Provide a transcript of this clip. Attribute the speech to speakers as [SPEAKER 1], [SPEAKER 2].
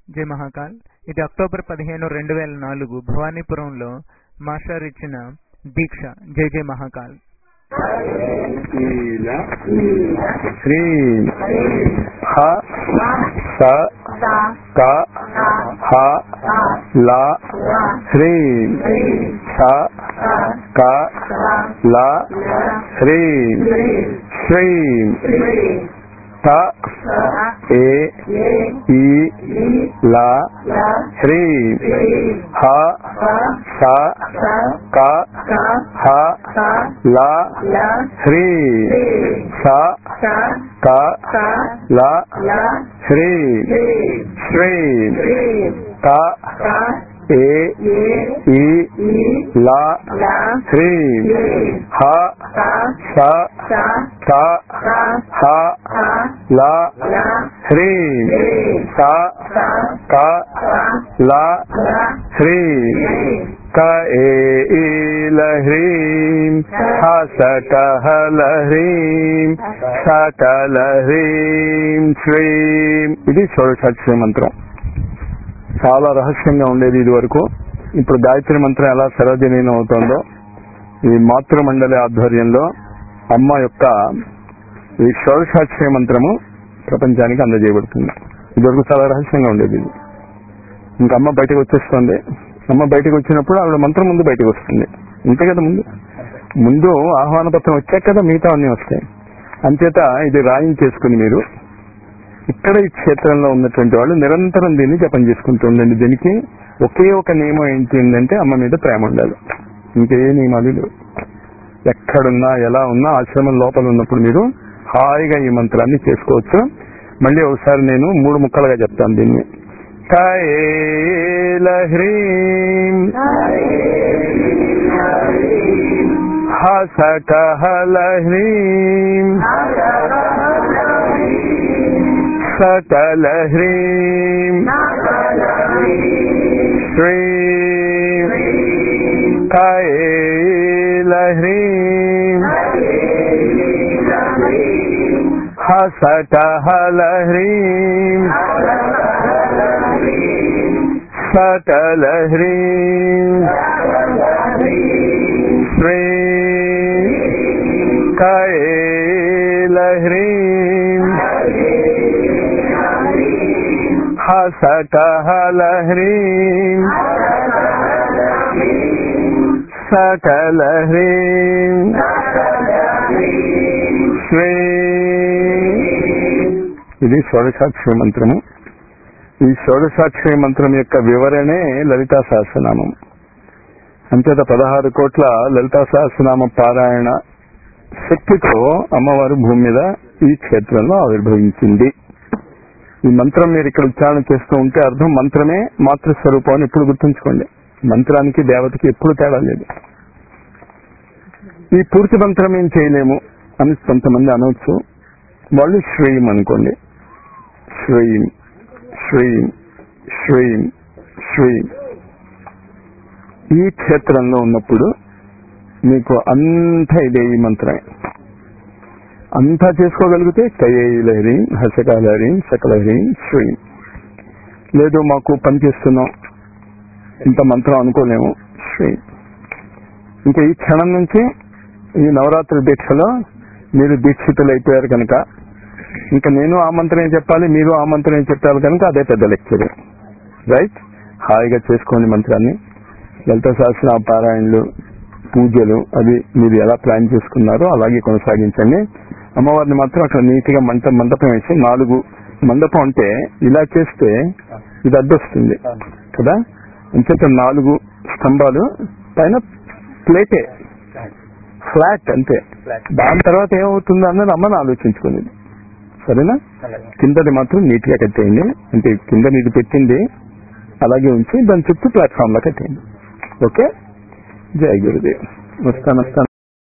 [SPEAKER 1] జై మహాకాల్ ఇది అక్టోబర్ పదిహేను రెండు వేల నాలుగు భవానీపురంలో మాస్టర్ ఇచ్చిన దీక్ష జై జై మహాకాల్
[SPEAKER 2] శ్రీల శ్రీ హ స క హ ల హ్రీ స క ల హ్రీ శ్రీ త ఏ ఈ ల హ్రీ హ స క హ ల హ్రీ స క ల హ్రీ శ్రీ త ఏ ఈ ల హ్రీ హ స క హ ల హ్రీ స క ల హ్రీ క ఏ ఈ ల హ్రీం హ స క హ ల హ్రీం స క ల హ్రీం శ్రీం ఇది షోడశాక్షరి మంత్రం చాలా రహస్యంగా ఉండేది ఇది వరకు ఇప్పుడు గాయత్రి మంత్రం ఎలా సర్వజనీయం అవుతుందో ఈ మాతృమండలి ఆధ్వర్యంలో అమ్మ యొక్క ఈ షోడశాక్షరి మంత్రము ప్రపంచానికి అందజేయబడుతుంది ఇదివరకు చాలా రహస్యంగా ఉండేది ఇది ఇంకా అమ్మ బయటకు వచ్చేస్తుంది అమ్మ బయటకు వచ్చినప్పుడు ఆవిడ మంత్రం ముందు బయటకు వస్తుంది అంతే కదా ముందు ముందు ఆహ్వాన పత్రం వచ్చాక కదా మిగతా అన్ని వస్తాయి అంచేత ఇది రాయించేసుకుని మీరు ఇక్కడ ఈ క్షేత్రంలో ఉన్నటువంటి వాళ్ళు నిరంతరం దీన్ని జపం చేసుకుంటూ ఉండండి దీనికి ఒకే ఒక నియమం ఏంటి అమ్మ మీద ప్రేమ ఉండాలి ఇంకే నియమాలు లేవు ఎక్కడున్నా ఎలా ఉన్నా ఆశ్రమం లోపల ఉన్నప్పుడు మీరు హాయిగా ఈ మంత్రాన్ని చేసుకోవచ్చు మళ్ళీ ఒకసారి నేను మూడు ముక్కలుగా చెప్తాను దీన్ని కైల హ్రీం హస కహల హ్రీం సకల హ్రీం శ్రీం కైల హ్రీం హస కహల హ్రీం సకల హ్రీం శ్రీం కైల హ్రీం హస కహల హ్రీం సకల హ్రీం శ్రీ ఇది షోడశాక్షరి మంత్రము ఈ షోడశాక్షరి మంత్రం యొక్క వివరణే లలితా సహస్రనామం అంచేత పదహారు కోట్ల లలితా సహస్రనామ పారాయణ శక్తితో అమ్మవారు భూమి మీద ఈ క్షేత్రంలో ఆవిర్భవించింది ఈ మంత్రం మీరు ఇక్కడ ఉచ్చారణ చేస్తూ ఉంటే అర్థం మంత్రమే మాతృస్వరూపం అని ఎప్పుడు గుర్తుంచుకోండి మంత్రానికి దేవతకి ఎప్పుడు తేడా లేదు ఈ పూర్తి మంత్రం ఏం చేయలేము అని కొంతమంది అనవచ్చు వాళ్ళు శ్రేయం అనుకోండి శ్రేయం శ్రేయం శ్రేయం శ్రేయం ఈ క్షేత్రంలో ఉన్నప్పుడు మీకు అంతా ఇదే ఈ మంత్రమే అంతా చేసుకోగలిగితే కయ్యేలహరి హసకాలహరి సకలహరి శ్రీ లేదు మాకు పని చేస్తున్నాం ఇంత మంత్రం అనుకోలేము శ్రీ ఇంకా ఈ క్షణం నుంచి ఈ నవరాత్రి దీక్షలో మీరు దీక్షితులు అయిపోయారు కనుక ఇంకా నేను ఆ మంత్రమే చెప్పాలి మీరు ఆ మంత్రమే చెప్పాలి కనుక అదే పెద్ద లెక్చర్ రైట్ హాయిగా చేసుకోండి మంత్రాన్ని లలిత సహస్ర పారాయణలు పూజలు అది మీరు ఎలా ప్లాన్ చేసుకున్నారో అలాగే కొనసాగించండి అమ్మవారిని మాత్రం అక్కడ నీట్ గా మంట మండపం వేసి నాలుగు మండపం అంటే ఇలా చేస్తే ఇది అడ్డొస్తుంది కదా అంచేత నాలుగు స్తంభాలు పైన ప్లేటే ఫ్లాట్ అంతే దాని తర్వాత ఏమవుతుందో అన్నది అమ్మని ఆలోచించుకునేది సరేనా కిందది మాత్రం నీట్ గా కట్టేయండి అంటే కింద ఇది పెట్టింది అలాగే ఉంచి దాని చుట్టూ ప్లాట్ఫామ్ లో కట్టేయండి ఓకే జై గురుదేవ్ వస్తాను వస్తాను